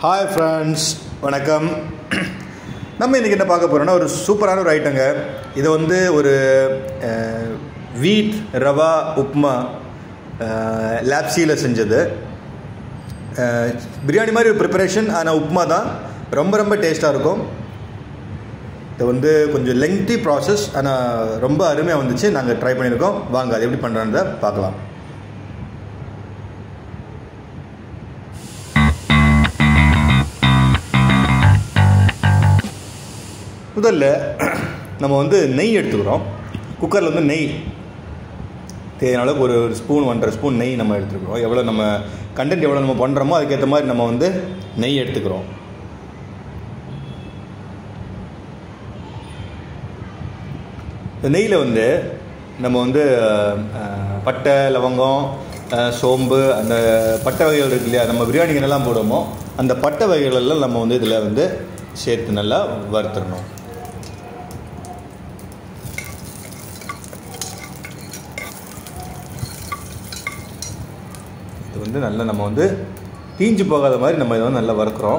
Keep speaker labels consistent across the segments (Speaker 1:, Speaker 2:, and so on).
Speaker 1: Hi friends வணக்கம் நம்ம இன்றைக்கி என்ன பார்க்க போகிறோம்னா ஒரு சூப்பரான ஒரு ஐட்டங்க இது வந்து ஒரு வீட் ரவா உப்மா லேப்சியில் செஞ்சது அஹ், பிரியாணி மாதிரி ஒரு ப்ரிப்பரேஷன் ஆனால் உப்மா தான் ரொம்ப ரொம்ப டேஸ்ட்டாக இருக்கும் இது வந்து கொஞ்சம் லெங்க்தி ப்ராசஸ் ஆனால் ரொம்ப அருமையாக வந்துச்சு நாங்கள் ட்ரை பண்ணியிருக்கோம் வாங்க அது எப்படி பண்ணுறோன்றத பார்க்கலாம் முதல்ல நம்ம வந்து நெய் எடுத்துக்கிறோம் குக்கரில் வந்து நெய் தேவையான அளவுக்கு ஒரு ஒரு ஸ்பூன் ஒன்றரை ஸ்பூன் நெய் நம்ம எடுத்துக்கிறோம் எவ்வளோ நம்ம கண்டென்ட் எவ்வளோ நம்ம பண்ணுறோமோ அதுக்கேற்ற மாதிரி நம்ம வந்து நெய் எடுத்துக்கிறோம் இந்த நெய்யில் வந்து நம்ம வந்து அஹ், பட்டை லவங்கம் அஹ், சோம்பு அந்த பட்டை வகைகள் இருக்கு இல்லையா நம்ம பிரியாணிக்கு என்னெல்லாம் போடுவோமோ அந்த பட்டை வகைகள் எல்லாம் நம்ம வந்து இதில் வந்து சேர்த்து நல்லா வறுத்துடணும் இது வந்து நல்லா நம்ம வந்து தீஞ்சு போகாத மாதிரி நம்ம இதை வந்து நல்லா வறுக்கிறோம்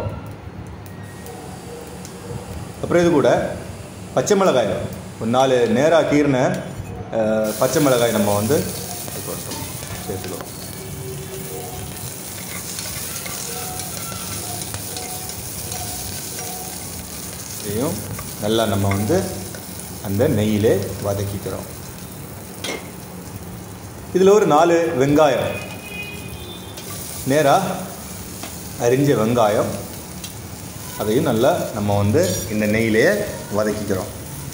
Speaker 1: அப்புறம் இது கூட பச்சை மிளகாய் ஒரு நாலு நேராக கீர்ன அஹ், பச்சை மிளகாய் நம்ம வந்து இது போட்டோம். சேர்த்துக்கிறோம் இதையும் நல்லா நம்ம வந்து அந்த நெய்யிலே வதக்கிக்கிறோம் இதில் ஒரு நாலு வெங்காயம் நேராக அரிஞ்ச வெங்காயம் அதையும் நல்லா நம்ம வந்து இந்த நெய்யிலேயே வதக்கிக்கிறோம்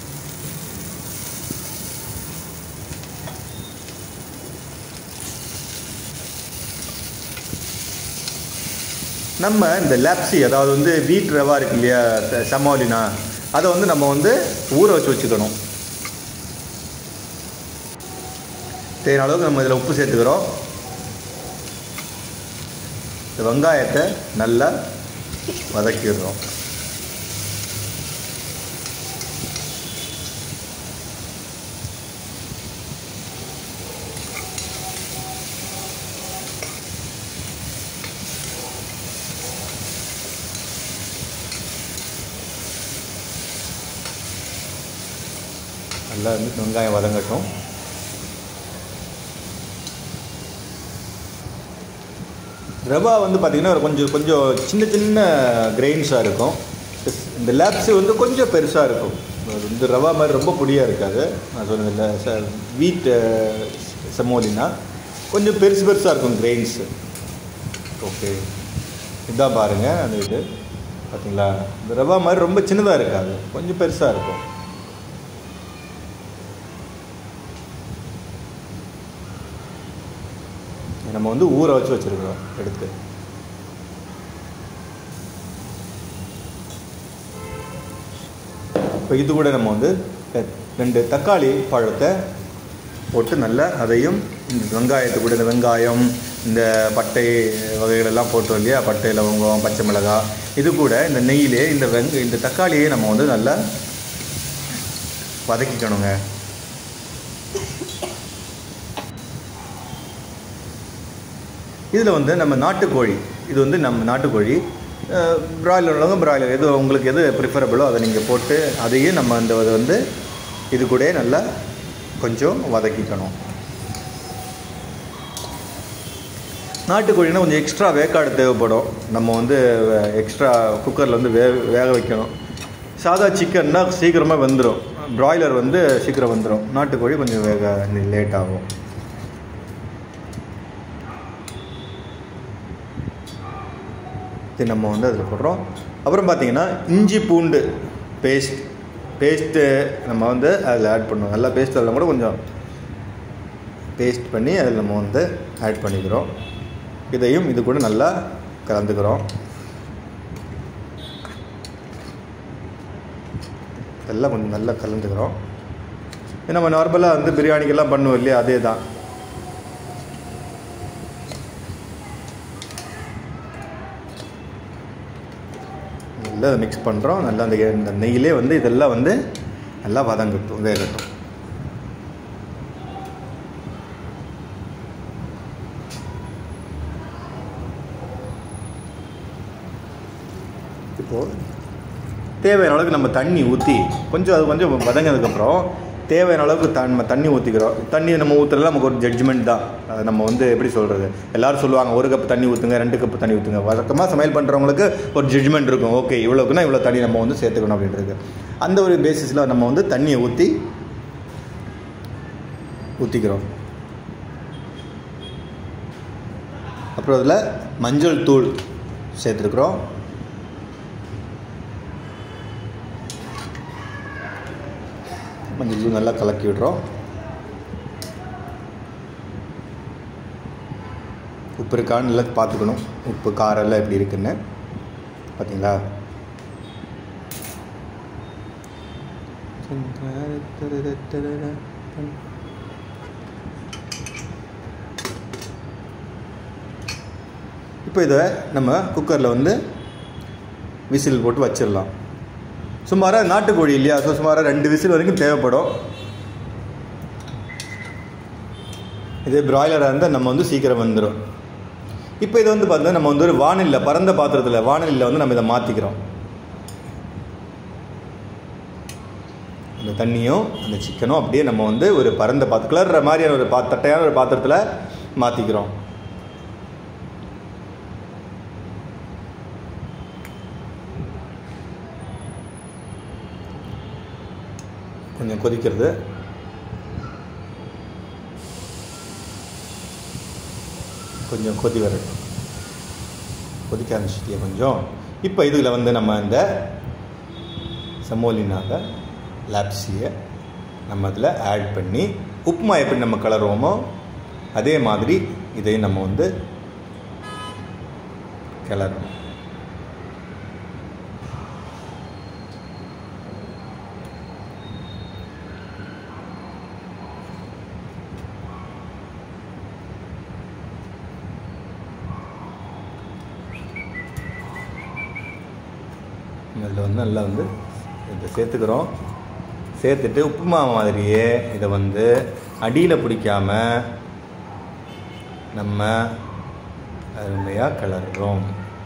Speaker 1: நம்ம இந்த லேப்ஸி அதாவது வந்து வீட் ரவா இருக்கு இல்லையா ச- சமோலினா அதை வந்து நம்ம வந்து ஊற வச்சு வச்சுக்கணும் தேவையான அளவுக்கு நம்ம இதில் உப்பு சேர்த்துக்கிறோம் இந்த வெங்காயத்தை நல்லா வதக்கிடுறோம் நல்லா வந்து வெங்காயம் வதங்கட்டும் ரவா வந்து பார்த்திங்கன்னா ஒரு கொஞ்சம் கொஞ்சம் சின்ன சின்ன கிரெயின்ஸாக இருக்கும் இந்த லேப்ஸு வந்து கொஞ்சம் பெருசாக இருக்கும் அது வந்து ரவா மாதிரி ரொம்ப பொடியாக இருக்காது நான் சொன்னதில்ல ச வீட் செமோலினா கொஞ்சம் பெருசு பெருசாக இருக்கும் கிரெயின்ஸு ஓகே இதான் பாருங்கள் அந்த இது பார்த்தீங்களா இந்த ரவா மாதிரி ரொம்ப சின்னதாக இருக்காது கொஞ்சம் பெருசாக இருக்கும் நம்ம வந்து ஊற வச்சு வச்சுருக்கிறோம் எடுத்து இப்போ இது கூட நம்ம வந்து ரெண்டு தக்காளி பழத்தை போட்டு நல்லா அதையும் இந்த வெங்காயத்தை கூட இந்த வெங்காயம் இந்த பட்டை வகைகள் எல்லாம் போட்டோம் இல்லையா பட்டை லவங்கம் பச்சை மிளகாய் இது கூட இந்த நெய்யிலே இந்த வெங்க இந்த தக்காளியை நம்ம வந்து நல்லா வதக்கிக்கணுங்க இதில் வந்து நம்ம நாட்டுக்கோழி இது வந்து நம்ம நாட்டுக்கோழி பிராய்லர் உள்ளவங்க பிராய்லர் எது உங்களுக்கு எது ப்ரிஃபரபிளோ அதை நீங்கள் போட்டு அதையும் நம்ம அந்த அதை வந்து இது கூட நல்லா கொஞ்சம் வதக்கிக்கணும் நாட்டுக்கோழினா கொஞ்சம் எக்ஸ்ட்ரா வேக்காடு தேவைப்படும் நம்ம வந்து எக்ஸ்ட்ரா குக்கரில் வந்து வே வேக வைக்கணும் சாதா சிக்கன்னா சீக்கிரமாக வெந்துடும் பிராய்லர் வந்து சீக்கிரம் வந்துடும் நாட்டுக்கோழி கொஞ்சம் வேக லேட் ஆகும் இது நம்ம வந்து அதில் போடுறோம் அப்புறம் பார்த்தீங்கன்னா இஞ்சி பூண்டு பேஸ்ட் பேஸ்ட்டு நம்ம வந்து அதில் ஆட் பண்ணுவோம் நல்லா பேஸ்ட் அதில் கூட கொஞ்சம் பேஸ்ட் பண்ணி அதில் நம்ம வந்து ஆட் பண்ணிக்கிறோம் இதையும் இது கூட நல்லா கலந்துக்கிறோம் இதெல்லாம் கொஞ்சம் நல்லா கலந்துக்கிறோம் இது நம்ம நார்மலாக வந்து பிரியாணிக்கெல்லாம் பண்ணுவோம் இல்லையா அதே தான் நல்லா அதை மிக்ஸ் பண்ணுறோம் நல்லா அந்த இந்த நெய்யிலே வந்து இதெல்லாம் வந்து நல்லா வதங்கட்டும் வேகட்டும் இப்போது தேவையான அளவுக்கு நம்ம தண்ணி ஊற்றி கொஞ்சம் அது கொஞ்சம் வதங்கினதுக்கப்புறம் தேவையான அளவுக்கு த நம்ம தண்ணி ஊற்றிக்கிறோம் தண்ணி நம்ம ஊற்றுறதுல நமக்கு ஒரு ஜட்ஜ்மெண்ட் தான் அது நம்ம வந்து எப்படி சொல்கிறது எல்லாரும் சொல்லுவாங்க ஒரு கப் தண்ணி ஊற்றுங்க ரெண்டு கப் தண்ணி ஊற்றுங்க வழக்கமாக சமையல் பண்ணுறவங்களுக்கு ஒரு ஜட்ஜ்மெண்ட் இருக்கும் ஓகே இவ்வளோக்குன்னா இவ்வளோ தண்ணி நம்ம வந்து சேர்த்துக்கணும் அப்படின்றது அந்த ஒரு பேசிஸில் நம்ம வந்து தண்ணியை ஊற்றி ஊற்றிக்கிறோம் அப்புறம் அதில் மஞ்சள் தூள் சேர்த்துருக்குறோம் மஞ்சள் தூள் நல்லா கலக்கி விடுறோம் உப்பு இருக்கான்னு நல்லா பார்த்துக்கணும் உப்பு காரம் எல்லாம் எப்படி இருக்குன்னு பார்த்தீங்களா இப்போ இதை நம்ம குக்கரில் வந்து விசில் போட்டு வச்சிடலாம் சுமாராக நாட்டுக்கோழி இல்லையா ஸோ சுமாராக ரெண்டு விசில் வரைக்கும் தேவைப்படும் இதே பிராய்லராக இருந்தால் நம்ம வந்து சீக்கிரம் வந்துடும் இப்போ இதை வந்து பார்த்தீங்கன்னா நம்ம வந்து ஒரு வானிலில் பரந்த பாத்திரத்தில் வானிலில் வந்து நம்ம இதை மாற்றிக்கிறோம் அந்த தண்ணியும் அந்த சிக்கனும் அப்படியே நம்ம வந்து ஒரு பரந்த பாத்திரம் கிளற மாதிரியான ஒரு பா தட்டையான ஒரு பாத்திரத்தில் மாற்றிக்கிறோம் கொஞ்சம் கொதிக்கிறது கொஞ்சம் கொதி வரட்டும் கொதிக்க ஆரம்பிச்சிட்டியா கொஞ்சம் இப்போ இதில் வந்து நம்ம இந்த செமோலினாக லாப்ஸியை நம்ம அதில் ஆட் பண்ணி உப்புமா எப்படி நம்ம கலருவோமோ அதே மாதிரி இதையும் நம்ம வந்து கிளறணும் இதில் வந்து நல்லா வந்து இதை சேர்த்துக்கிறோம் சேர்த்துட்டு உப்புமா மாதிரியே இதை வந்து அடியில் பிடிக்காம நம்ம அருமையாக கிளறுறோம்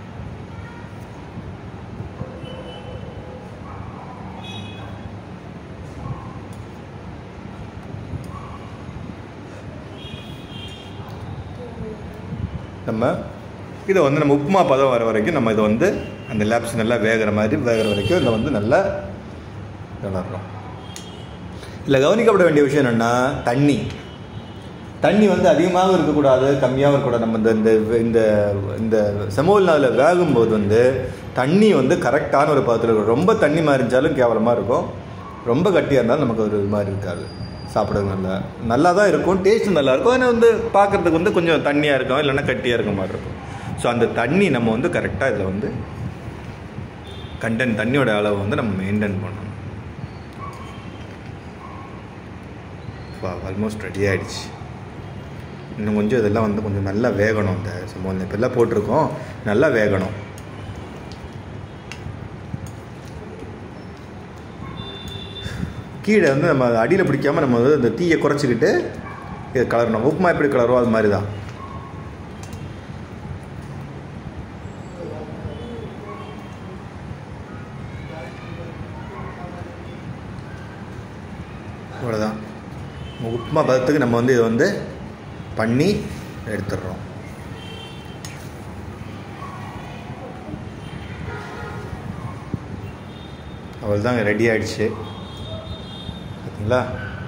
Speaker 1: நம்ம இதை வந்து நம்ம உப்புமா பதம் வர வரைக்கும் நம்ம இதை வந்து அந்த லேப்ஸ் நல்லா வேகிற மாதிரி வேகிற வரைக்கும் இதை வந்து நல்லா கிளறோம் இதில் கவனிக்கப்பட வேண்டிய விஷயம் என்னென்னா தண்ணி தண்ணி வந்து அதிகமாகவும் இருக்கக்கூடாது கம்மியாகவும் இருக்கக்கூடாது நம்ம இந்த இந்த இந்த இந்த செமோல்னாவில் வேகும்போது வந்து தண்ணி வந்து கரெக்டான ஒரு பாத்திரம் இருக்கும் ரொம்ப தண்ணி மாதிரி இருந்தாலும் கேவலமாக இருக்கும் ரொம்ப கட்டியாக இருந்தாலும் நமக்கு ஒரு இது மாதிரி இருக்காது சாப்பிட்றது நல்லா நல்லா தான் இருக்கும் டேஸ்ட்டும் நல்லா இருக்கும் ஆனால் வந்து பார்க்குறதுக்கு வந்து கொஞ்சம் தண்ணியாக இருக்கும் இல்லைன்னா கட்டியாக இருக்க மாதிரி இருக்கும் ஸோ அந்த தண்ணி நம்ம வந்து கரெக்டாக இதில் வந்து கண்டென்ட் தண்ணியோட அளவை வந்து நம்ம மெயின்டைன் பண்ணணும் ஆல்மோஸ்ட் ரெடி ஆகிடுச்சு இன்னும் கொஞ்சம் இதெல்லாம் வந்து கொஞ்சம் நல்லா வேகணும் இந்த சம்பவம் இப்போ எல்லாம் போட்டிருக்கோம் நல்லா வேகணும் கீழே வந்து நம்ம அடியில் பிடிக்காமல் நம்ம வந்து இந்த தீயை குறைச்சிக்கிட்டு இதை கலரணும் உப்புமா எப்படி கலரோ அது மாதிரி தான் அவ்வளோதான் உப்புமா பதத்துக்கு நம்ம வந்து இதை வந்து பண்ணி எடுத்துடுறோம் அவ்வளோதாங்க ரெடி ஆயிடுச்சு பார்த்தீங்களா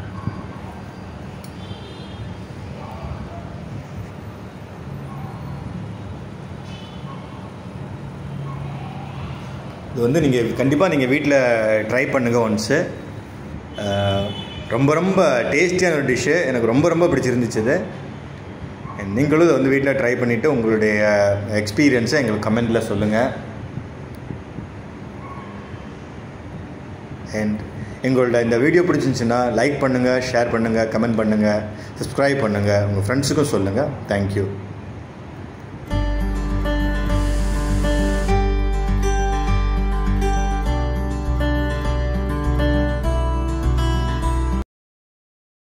Speaker 1: இது வந்து நீங்கள் கண்டிப்பாக நீங்கள் வீட்டில் ட்ரை பண்ணுங்கள் ஒன்ஸு ரொம்ப ரொம்ப டேஸ்டியான ஒரு டிஷ்ஷு எனக்கு ரொம்ப ரொம்ப பிடிச்சிருந்துச்சு இது நீங்களும் இதை வந்து வீட்டில் ட்ரை பண்ணிவிட்டு உங்களுடைய எக்ஸ்பீரியன்ஸை எங்களுக்கு கமெண்டில் சொல்லுங்கள் அண்ட் எங்களோட இந்த வீடியோ பிடிச்சிருந்துச்சுன்னா லைக் பண்ணுங்கள் ஷேர் பண்ணுங்கள் கமெண்ட் பண்ணுங்கள் சப்ஸ்கிரைப் பண்ணுங்கள் உங்கள் ஃப்ரெண்ட்ஸுக்கும் சொல்லுங்கள் தேங்க்யூ